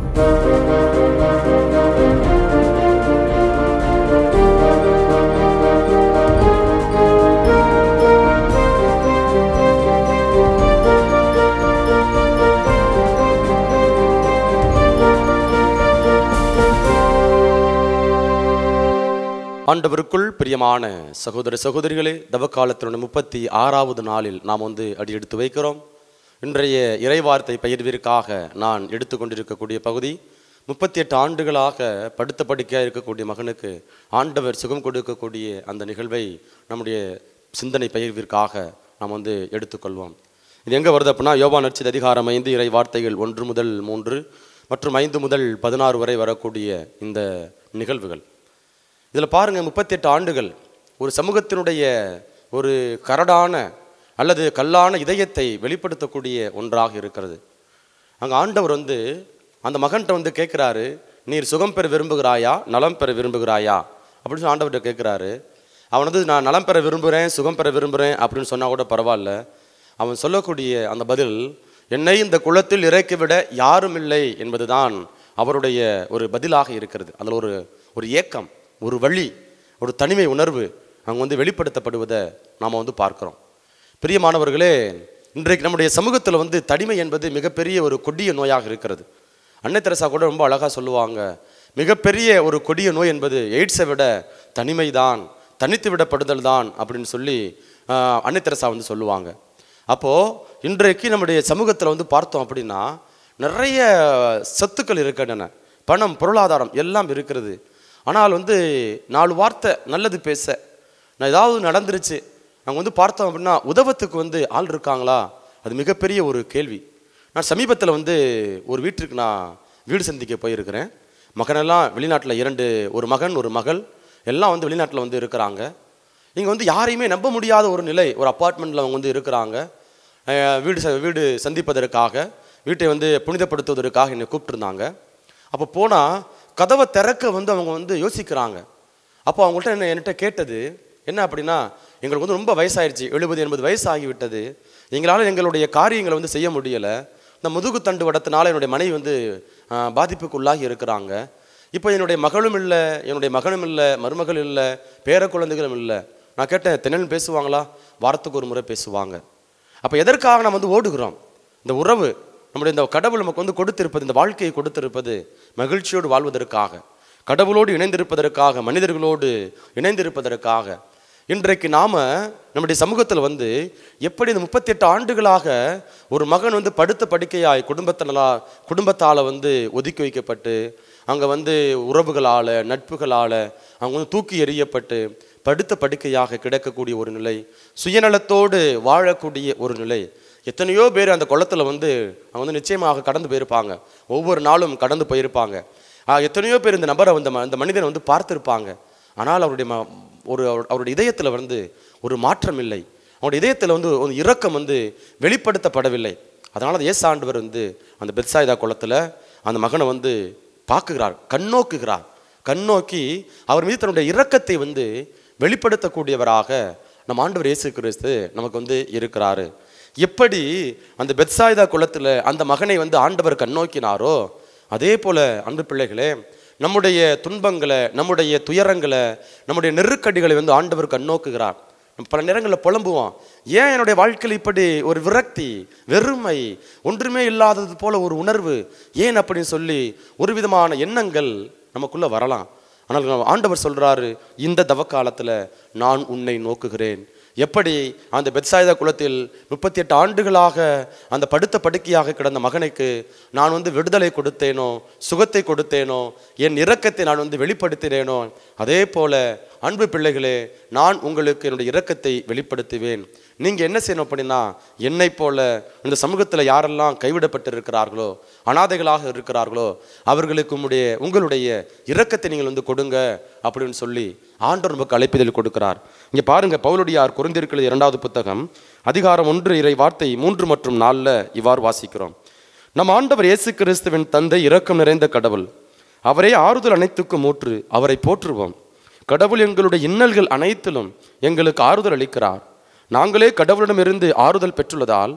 ஆண்டவருக்குள் பிரியமான சகோதர சகோதரிகளே தவக்காலத்தினுடைய முப்பத்தி ஆறாவது நாளில் நாம் வந்து அடி எடுத்து வைக்கிறோம் இன்றைய இறைவார்த்தை பயிர்விற்காக நான் எடுத்துக்கொண்டிருக்கக்கூடிய பகுதி முப்பத்தி எட்டு ஆண்டுகளாக படுத்த படுக்கையாக இருக்கக்கூடிய மகனுக்கு ஆண்டவர் சுகம் கொடுக்கக்கூடிய அந்த நிகழ்வை நம்முடைய சிந்தனை பயிர்விற்காக நாம் வந்து எடுத்துக்கொள்வோம் இது எங்கே வருது அப்படின்னா யோபா நட்சத் அதிகாரம் ஐந்து இறை வார்த்தைகள் ஒன்று முதல் மூன்று மற்றும் ஐந்து முதல் பதினாறு வரை வரக்கூடிய இந்த நிகழ்வுகள் இதில் பாருங்கள் முப்பத்தெட்டு ஆண்டுகள் ஒரு சமூகத்தினுடைய ஒரு கரடான அல்லது கல்லான இதயத்தை வெளிப்படுத்தக்கூடிய ஒன்றாக இருக்கிறது அங்கே ஆண்டவர் வந்து அந்த மகன்கிட்ட வந்து கேட்குறாரு நீர் சுகம் பெற விரும்புகிறாயா நலம் பெற விரும்புகிறாயா அப்படின்னு சொல்லி ஆண்டவர்கிட்ட கேட்குறாரு அவன் வந்து நான் நலம் பெற விரும்புகிறேன் சுகம் பெற விரும்புகிறேன் அப்படின்னு சொன்னால் கூட பரவாயில்ல அவன் சொல்லக்கூடிய அந்த பதில் என்னை இந்த குளத்தில் இறக்கிவிட யாரும் இல்லை என்பதுதான் அவருடைய ஒரு பதிலாக இருக்கிறது அதில் ஒரு ஒரு ஏக்கம் ஒரு வழி ஒரு தனிமை உணர்வு அங்கே வந்து வெளிப்படுத்தப்படுவதை நாம் வந்து பார்க்குறோம் பிரியமானவர்களே இன்றைக்கு நம்முடைய சமூகத்தில் வந்து தனிமை என்பது மிகப்பெரிய ஒரு கொடிய நோயாக இருக்கிறது அன்னை தெரசா கூட ரொம்ப அழகாக சொல்லுவாங்க மிகப்பெரிய ஒரு கொடிய நோய் என்பது எய்ட்ஸை விட தனிமை தான் தனித்து விடப்படுதல் தான் அப்படின்னு சொல்லி ஆஹ், அன்னை தெரசா வந்து சொல்லுவாங்க அப்போது இன்றைக்கு நம்முடைய சமூகத்தில் வந்து பார்த்தோம் அப்படின்னா நிறைய சொத்துக்கள் இருக்கின்றன பணம் பொருளாதாரம் எல்லாம் இருக்கிறது ஆனால் வந்து நாலு வார்த்தை நல்லது பேச நான் ஏதாவது நடந்துருச்சு அங்கே வந்து பார்த்தோம் அப்படின்னா உதவத்துக்கு வந்து ஆள் இருக்காங்களா அது மிகப்பெரிய ஒரு கேள்வி நான் சமீபத்தில் வந்து ஒரு வீட்டுக்கு நான் வீடு சந்திக்க போயிருக்கிறேன் மகனெல்லாம் வெளிநாட்டில் இரண்டு ஒரு மகன் ஒரு மகள் எல்லாம் வந்து வெளிநாட்டில் வந்து இருக்கிறாங்க இங்கே வந்து யாரையுமே நம்ப முடியாத ஒரு நிலை ஒரு அப்பார்ட்மெண்ட்டில் அவங்க வந்து இருக்கிறாங்க அஹ் வீடு ச- வீடு சந்திப்பதற்காக வீட்டை வந்து புனிதப்படுத்துவதற்காக என்னை கூப்பிட்டுருந்தாங்க அப்போ போனால் கதவை திறக்க வந்து அவங்க வந்து யோசிக்கிறாங்க அப்போ அவங்கள்ட்ட என்ன என்கிட்ட கேட்டது என்ன அப்படின்னா எங்களுக்கு வந்து ரொம்ப வயசாயிருச்சு எழுபது எண்பது வயசு ஆகிவிட்டது எங்களால் எங்களுடைய காரியங்களை வந்து செய்ய முடியலை இந்த முதுகுத்தண்டு வடத்தினால என்னுடைய மனைவி வந்து ஆஹ், பாதிப்புக்குள்ளாகி இருக்கிறாங்க இப்போ என்னுடைய மகளும் இல்லை என்னுடைய மகனும் இல்லை மருமகள் இல்லை பேர குழந்தைகளும் இல்லை நான் கேட்டேன் தென்னன் பேசுவாங்களா வாரத்துக்கு ஒரு முறை பேசுவாங்க அப்போ எதற்காக நாம் வந்து ஓடுகிறோம் இந்த உறவு நம்முடைய இந்த கடவுள் நமக்கு வந்து கொடுத்திருப்பது இந்த வாழ்க்கையை கொடுத்திருப்பது மகிழ்ச்சியோடு வாழ்வதற்காக கடவுளோடு இணைந்திருப்பதற்காக மனிதர்களோடு இணைந்திருப்பதற்காக இன்றைக்கு நாம நம்முடைய சமூகத்தில் வந்து எப்படி இந்த முப்பத்தெட்டு ஆண்டுகளாக ஒரு மகன் வந்து படுத்த படுக்கையாய் குடும்பத்தினலா குடும்பத்தால் வந்து ஒதுக்கி வைக்கப்பட்டு அங்கே வந்து உறவுகளால் நட்புகளால் அவங்க வந்து தூக்கி எறியப்பட்டு படுத்த படுக்கையாக கிடக்கக்கூடிய ஒரு நிலை சுயநலத்தோடு வாழக்கூடிய ஒரு நிலை எத்தனையோ பேர் அந்த குளத்துல வந்து அவங்க வந்து நிச்சயமாக கடந்து போயிருப்பாங்க ஒவ்வொரு நாளும் கடந்து போயிருப்பாங்க ஆஹ் எத்தனையோ பேர் இந்த நபரை வந்து ம- இந்த மனிதனை வந்து பார்த்திருப்பாங்க ஆனால் அவருடைய ம- ஒரு அவர்- அவருடைய இதயத்தில் வந்து ஒரு மாற்றம் இல்லை அவருடைய இதயத்தில் வந்து ஒரு இரக்கம் வந்து வெளிப்படுத்தப்படவில்லை அதனால தான் இயேசு ஆண்டவர் வந்து அந்த பெத்சாயிதா குளத்துல அந்த மகனை வந்து பார்க்குகிறார் கண்ணோக்குகிறார் கண்ணோக்கி அவர் மீது தன்னுடைய இரக்கத்தை வந்து வெளிப்படுத்தக்கூடியவராக நம்ம ஆண்டவர் இயேசு கிறிஸ்து நமக்கு வந்து இருக்கிறாரு எப்படி அந்த பெத்சாயிதா குளத்துல அந்த மகனை வந்து ஆண்டவர் கண்ணோக்கினாரோ அதே போல அன்பு பிள்ளைகளே நம்முடைய துன்பங்களை நம்முடைய துயரங்களை நம்முடைய நெருக்கடிகளை வந்து ஆண்டவர் கண்ணோக்குகிறார் நம்ம பல நேரங்களில் புலம்புவோம் ஏன் என்னுடைய வாழ்க்கையில் இப்படி ஒரு விரக்தி வெறுமை ஒன்றுமே இல்லாதது போல ஒரு உணர்வு ஏன் அப்படின்னு சொல்லி ஒரு விதமான எண்ணங்கள் நமக்குள்ள வரலாம் ஆனால் நம்ம ஆண்டவர் சொல்றாரு இந்த தவக்காலத்தில் நான் உன்னை நோக்குகிறேன் எப்படி அந்த பெத்சாயிதா குலத்தில் முப்பத்தி எட்டு ஆண்டுகளாக அந்த படுத்த படுக்கையாக கிடந்த மகனுக்கு நான் வந்து விடுதலை கொடுத்தேனோ சுகத்தை கொடுத்தேனோ என் இரக்கத்தை நான் வந்து வெளிப்படுத்தினேனோ அதே போல அன்பு பிள்ளைகளே நான் உங்களுக்கு என்னுடைய இரக்கத்தை வெளிப்படுத்துவேன் நீங்கள் என்ன செய்யணும் அப்படின்னா என்னை போல இந்த சமூகத்தில் யாரெல்லாம் கைவிடப்பட்டு இருக்கிறார்களோ அனாதைகளாக இருக்கிறார்களோ அவர்களுக்கு உம்முடைய உங்களுடைய இரக்கத்தை நீங்கள் வந்து கொடுங்க அப்படின்னு சொல்லி ஆண்டவர் நமக்கு அழைப்பிதழ் கொடுக்கிறார் இங்கே பாருங்க பவுலுடையார் குறைந்திருக்கிறது இரண்டாவது புத்தகம் அதிகாரம் ஒன்று இறை வார்த்தை மூன்று மற்றும் நாலில் இவ்வாறு வாசிக்கிறோம் நம் ஆண்டவர் இயேசு கிறிஸ்துவின் தந்தை இரக்கம் நிறைந்த கடவுள் அவரே ஆறுதல் அனைத்துக்கும் ஊற்று அவரை போற்றுவோம் கடவுள் எங்களுடைய இன்னல்கள் அனைத்திலும் எங்களுக்கு ஆறுதல் அளிக்கிறார் நாங்களே கடவுளிடமிருந்து ஆறுதல் பெற்றுள்ளதால்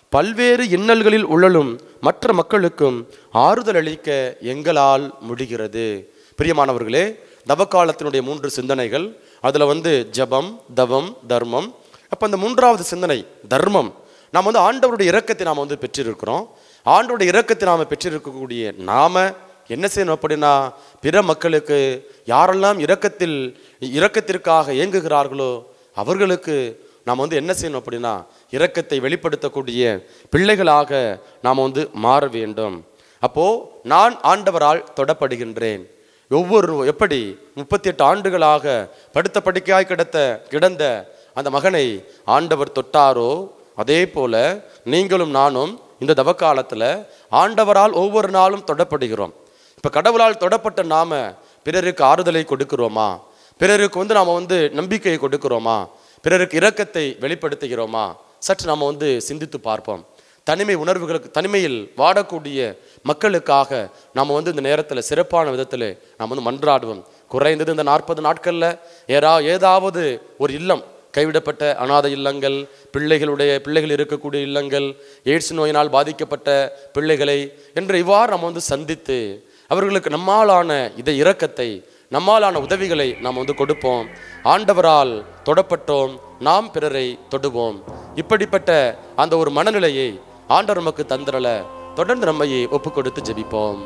பல்வேறு இன்னல்களில் உழலும் மற்ற மக்களுக்கும் ஆறுதல் அளிக்க எங்களால் முடிகிறது பிரியமானவர்களே தவக்காலத்தினுடைய மூன்று சிந்தனைகள் அதில் வந்து ஜபம் தவம் தர்மம் அப்போ அந்த மூன்றாவது சிந்தனை தர்மம் நாம் வந்து ஆண்டவருடைய இரக்கத்தை நாம் வந்து பெற்றிருக்கிறோம் ஆண்டவருடைய இரக்கத்தை நாம் பெற்றிருக்கக்கூடிய நாம என்ன செய்யணும் அப்படின்னா பிற மக்களுக்கு யாரெல்லாம் இரக்கத்தில் இரக்கத்திற்காக இயங்குகிறார்களோ அவர்களுக்கு நாம் வந்து என்ன செய்யணும் அப்படின்னா இரக்கத்தை வெளிப்படுத்தக்கூடிய பிள்ளைகளாக நாம் வந்து மாற வேண்டும் அப்போ நான் ஆண்டவரால் தொடப்படுகின்றேன் ஒவ்வொரு எப்படி முப்பத்தி எட்டு ஆண்டுகளாக படுத்த படுக்கையாய் கிடத்த கிடந்த அந்த மகனை ஆண்டவர் தொட்டாரோ அதே போல நீங்களும் நானும் இந்த தவக்காலத்தில் ஆண்டவரால் ஒவ்வொரு நாளும் தொடப்படுகிறோம் இப்போ கடவுளால் தொடப்பட்ட நாம பிறருக்கு ஆறுதலை கொடுக்கிறோமா பிறருக்கு வந்து நாம் வந்து நம்பிக்கையை கொடுக்கிறோமா பிறருக்கு இரக்கத்தை வெளிப்படுத்துகிறோமா சற்று நாம் வந்து சிந்தித்து பார்ப்போம் தனிமை உணர்வுகளுக்கு தனிமையில் வாடக்கூடிய மக்களுக்காக நாம் வந்து இந்த நேரத்தில் சிறப்பான விதத்தில் நாம் வந்து மன்றாடுவோம் குறைந்தது இந்த நாற்பது நாட்களில் ஏறா ஏதாவது ஒரு இல்லம் கைவிடப்பட்ட அனாதை இல்லங்கள் பிள்ளைகளுடைய பிள்ளைகள் இருக்கக்கூடிய இல்லங்கள் எய்ட்ஸ் நோயினால் பாதிக்கப்பட்ட பிள்ளைகளை என்று இவ்வாறு நம்ம வந்து சந்தித்து அவர்களுக்கு நம்மாலான இதை இரக்கத்தை நம்மாலான உதவிகளை நாம் வந்து கொடுப்போம் ஆண்டவரால் தொடப்பட்டோம் நாம் பிறரை தொடுவோம் இப்படிப்பட்ட அந்த ஒரு மனநிலையை ஆண்டவர் நமக்கு தந்திரல தொடர்ந்து நம்மையே ஒப்பு கொடுத்து ஜெபிப்போம்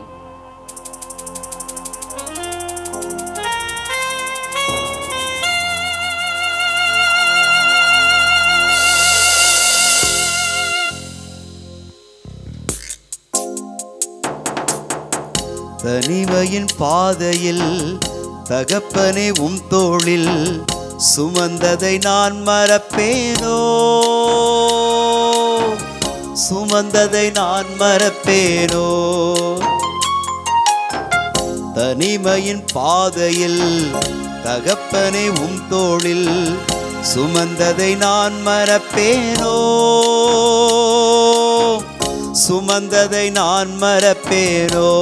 தனிமையின் பாதையில் தகப்பனே உம் தோளில் சுமந்ததை நான் மறப்பேனோ சுமந்ததை நான் மறப்பேனோ தனிமையின் பாதையில் தகப்பனே உம் தோளில் சுமந்ததை நான் மறப்பேனோ சுமந்ததை நான் மறப்பேனோ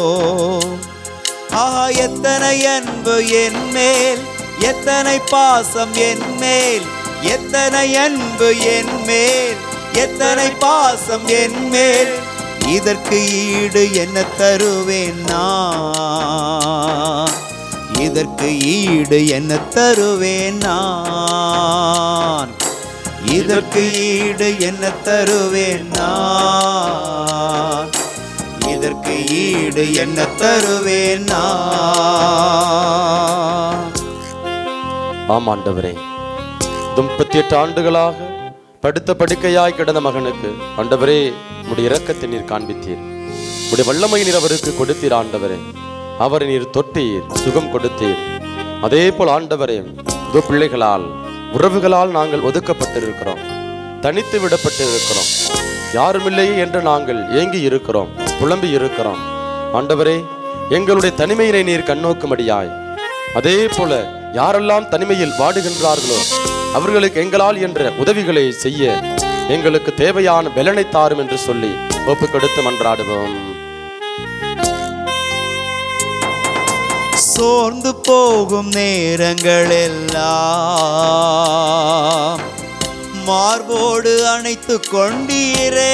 ஆஹா எத்தனை அன்பு என் மேல் எத்தனை பாசம் என் மேல் எத்தனை அன்பு என் மேல் எத்தனை பாசம் என் மேல் இதற்கு ஈடு என்ன தருவேன் நான் இதற்கு ஈடு என்ன தருவேன் நான் இதற்கு ஈடு என்ன தருவேன் நான் இதற்கு ஈடு என்ன தருவேன் நான் ஆமாண்டவரே முப்பத்தி எட்டு ஆண்டுகளாக படுத்த படுக்கையாய் கிடந்த மகனுக்கு ஆண்டவரே உடைய இரக்கத்தை நீர் காண்பித்தீர் உடைய வல்லமை நீர் அவருக்கு கொடுத்தீர் ஆண்டவரே அவரை நீர் தொட்டீர் சுகம் கொடுத்தீர் அதே போல் ஆண்டவரே இதோ பிள்ளைகளால் உறவுகளால் நாங்கள் ஒதுக்கப்பட்டிருக்கிறோம் தனித்து விடப்பட்டிருக்கிறோம் யாருமில்லையே என்று நாங்கள் ஏங்கி இருக்கிறோம் புலம்பி இருக்கிறோம் ஆண்டவரே எங்களுடைய தனிமையினை நீர் கண்ணோக்கும்படியாய் அதே போல யாரெல்லாம் தனிமையில் வாடுகின்றார்களோ அவர்களுக்கு எங்களால் என்ற உதவிகளை செய்ய எங்களுக்கு தேவையான பலனை தாரும் என்று சொல்லி ஒப்பு கொடுத்து மன்றாடுவோம் சோர்ந்து போகும் நேரங்கள் எல்லாம் மார்போடு அணைத்து கொண்டீரே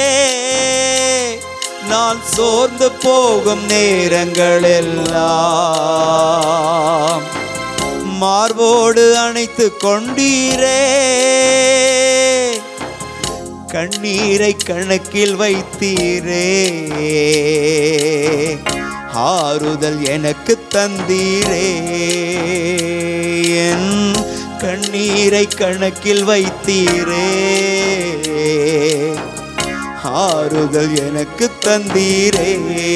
நான் சோர்ந்து போகும் நேரங்கள் எல்லாம் மார்போடு அணைத்து கொண்டீரே கண்ணீரை கணக்கில் வைத்தீரே ஆறுதல் எனக்கு தந்தீரே என் கண்ணீரை கணக்கில் வைத்தீரே ஆறுதல் எனக்கு தந்தீரே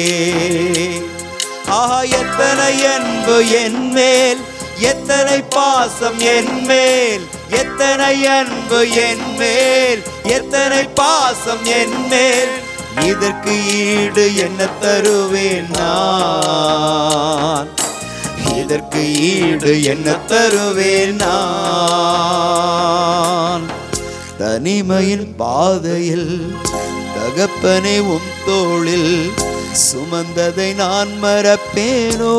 ஆஹா எத்தனை அன்பு என் மேல் எத்தனை பாசம் என் மேல் எத்தனை அன்பு என் மேல் எத்தனை பாசம் என் மேல் இதற்கு ஈடு என்ன தருவேன் நான் இதற்கு ஈடு என்ன தருவேன் நான் தனிமையின் பாதையில் தகப்பனை உம் தோளில் சுமந்ததை நான் மறப்பேனோ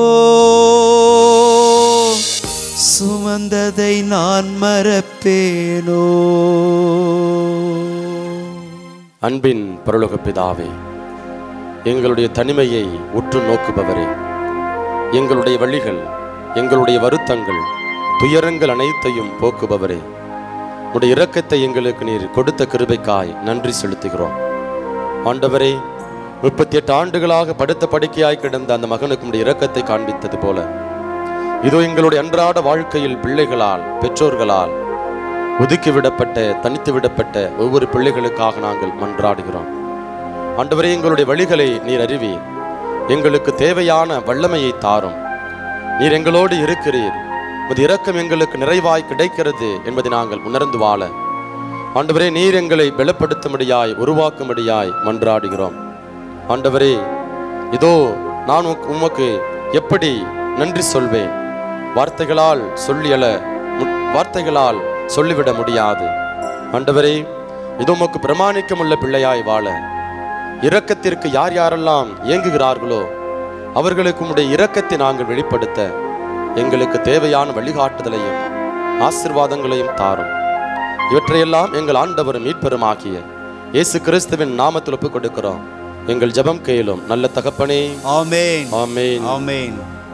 சுமந்ததை நான் மறப்பேனோ அன்பின் பரலோக பிதாவே எங்களுடைய தனிமையை உற்று நோக்குபவரே எங்களுடைய வழிகள் எங்களுடைய வருத்தங்கள் துயரங்கள் அனைத்தையும் போக்குபவரே உடைய இரக்கத்தை எங்களுக்கு நீர் கொடுத்த கிருபைக்காய் நன்றி செலுத்துகிறோம் ஆண்டவரே முப்பத்தி எட்டு ஆண்டுகளாக படுத்த படுக்கையாய் கிடந்த அந்த மகனுக்கு உடைய இரக்கத்தை காண்பித்தது போல இதோ எங்களுடைய அன்றாட வாழ்க்கையில் பிள்ளைகளால் பெற்றோர்களால் ஒதுக்கி விடப்பட்ட தனித்து விடப்பட்ட ஒவ்வொரு பிள்ளைகளுக்காக நாங்கள் மன்றாடுகிறோம் ஆண்டவரே எங்களுடைய வழிகளை நீர் அறிவீர் எங்களுக்கு தேவையான வல்லமையை தாரும் நீர் எங்களோடு இருக்கிறீர் உமது இரக்கம் எங்களுக்கு நிறைவாய் கிடைக்கிறது என்பதை நாங்கள் உணர்ந்து வாழ ஆண்டவரே நீர் எங்களை பலப்படுத்தும்படியாய் உருவாக்கும்படியாய் மன்றாடுகிறோம் ஆண்டவரே இதோ நான் உமக்கு- உமக்கு எப்படி நன்றி சொல்வேன் வார்த்தைகளால் சொல்லியல மு- வார்த்தைகளால் சொல்லிவிட முடியாது ஆண்டவரே இதோ உமக்கு பிரமாணிக்கமுள்ள பிள்ளையாய் வாழ இரக்கத்திற்கு யார் யாரெல்லாம் இயங்குகிறார்களோ அவர்களுக்கு உம்முடைய இரக்கத்தை நாங்கள் வெளிப்படுத்த எங்களுக்கு தேவையான வழிகாட்டுதலையும் ஆசிர்வாதங்களையும் தாரும் இவற்றையெல்லாம் எங்கள் ஆண்டவரும் மீட்பெருமாகிய இயேசு கிறிஸ்துவின் நாமத்தில் ஒப்புக் கொடுக்கிறோம் எங்கள் ஜெபம் கேளும் நல்ல தகப்பனே ஆமென் ஆமென் ஆமென்